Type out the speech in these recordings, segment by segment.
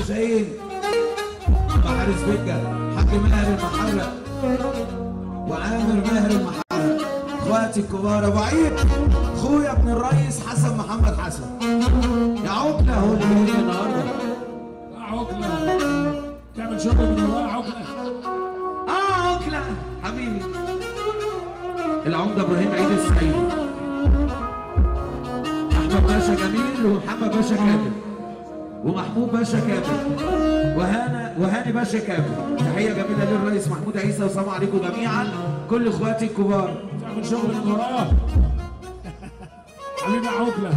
شاهين وحارس بيكا حاج ماهر المحرق وعامر ماهر المحرق اخواتي الكبار ابو عيد اخويا ابن الريس حسن محمد حسن يا عقله هو اللي جاي النهارده عقلة تعمل شغل من وراء عقلة اه عقله حبيبي العمده ابراهيم عيد السعيد احمد باشا جميل ومحمد باشا كامل ومحمود باشا كامل وهانا وهاني باشا كامل تحيه جميله للرئيس محمود عيسى والسلام عليكم جميعا كل اخواتي الكبار تعمل شغل من وراء حبيبي عقلة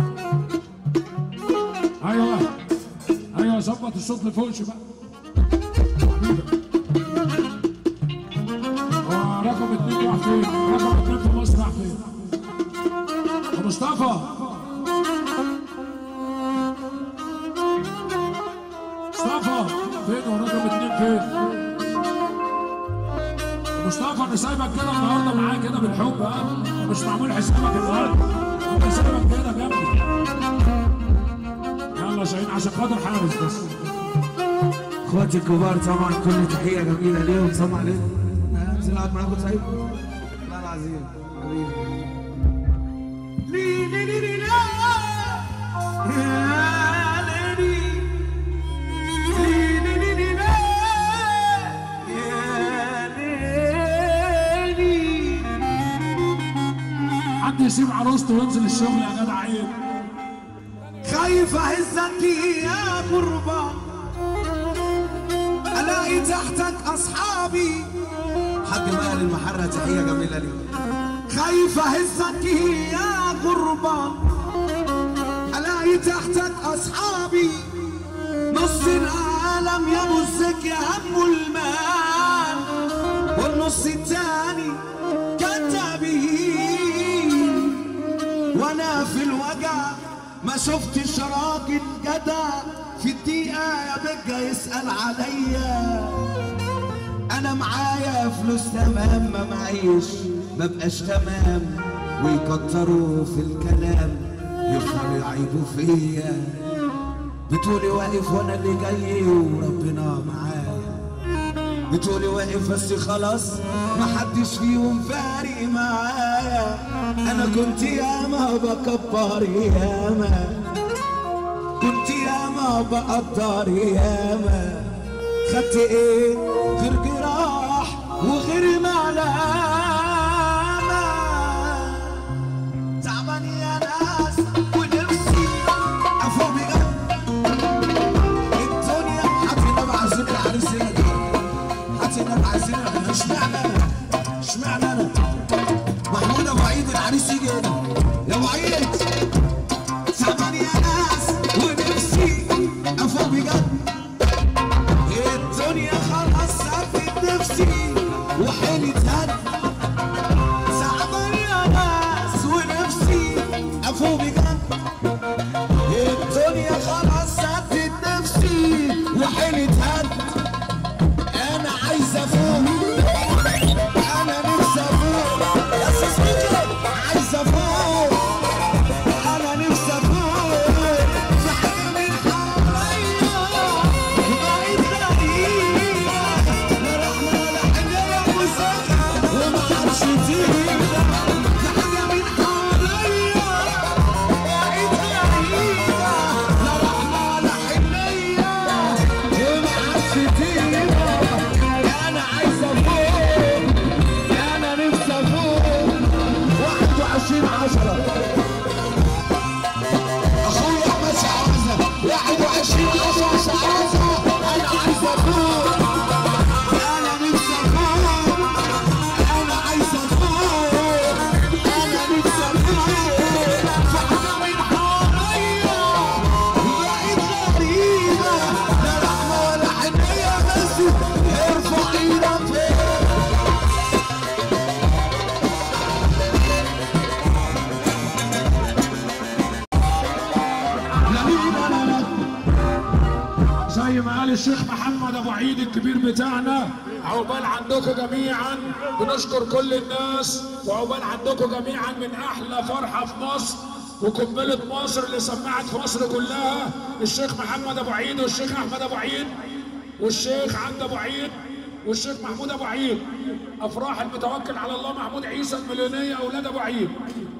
ايوه ايوه ظبط الصوت لفوقش بقى هو رقم اتنين راح فين؟ رقم اتنين في مصر راح فين؟ يا مصطفى مصطفى فين هو رقم اتنين فين؟ يا مصطفى انا سايبك كده النهارده معايا كده بالحب ها مش معمول حسابك النهارده انا سايبك كده جنبي يلا يا شاهين عشان خاطر حارس بس اخواتي الكبار طبعا كل تحيه جميله ليهم سلام عليكم انزل اقعد معاكم طيب والله العظيم حبيبي لي لي لي لي لا يا ليلي لي لي لي لي لا يا ليلي حد يسيب عروسته وينزل الشغل يا جدع عيب خايف اهزك يا غربة الاقي تحتك اصحابي حق مال المحرة تحية جميلة لي خايف اهزك يا غربة الاقي تحتك اصحابي نص العالم يبصك يا هم المال والنص التاني كتابين وانا في الوجع ما شفتش راجل جدع في الدقيقة يا بجا يسأل عليا انا معايا فلوس تمام ما معيش ما بقاش تمام ويكتروا في الكلام يفضلوا يعيبوا فيا بتقولي واقف وانا اللي جاي وربنا معايا بتقولي واقف بس خلاص محدش فيهم فارق معايا انا كنت ياما بكبر ياما كنت ياما بقدر ياما خدت ايه غير جراح وغير ملامة تعبان يا ناس ونفسي افوق بجد الدنيا حاطينا بعزيز العريس هنا دي حاطينا بعزيز هنا اشمعنى انا اشمعنى انا محمود ابو عيد العريس يجي هنا يا ابو عيد تعبان يا ناس ونفسي افوق بجد الدنيا خلاص سافت نفسي وحيلي اتهد تعبان يا ناس ونفسي افوق بجد الدنيا خلاص سافت نفسي وحيلي اتهد انا عايز افوق انا نفسي افوق يا سيدي عايز افوق انا نفسي افوق في حاجه من حواليا وبعيد غريبه لا رحمه ولا حنيه وسخه وما عادش تيجي في حاجه من حواليا بعيد غريبه لا رحمه ولا حنيه وما عادش تيجي انا عايز افوق انا نفسي افوق 21 10 اخويا احمد شعوذه 21 10 شعوذه انا عايز افوق انا نفسي افوق انا عايز افوق انا نفسي افوق في حاجه من حواليا بقيت غريبه لا رحمه ولا حنيه بس ارفع ايدك فوق زي ما قال الشيخ محمد ابو عيد الكبير بتاعنا عقبال عندكم جميعا بنشكر كل الناس وعقبال عندكم جميعا من احلى فرحه في مصر وقنبله مصر اللي سمعت في مصر كلها الشيخ محمد ابو عيد والشيخ احمد ابو عيد والشيخ عبد ابو عيد والشيخ محمود ابو عيد افراح المتوكل على الله محمود عيسى المليونيه اولاد ابو عيد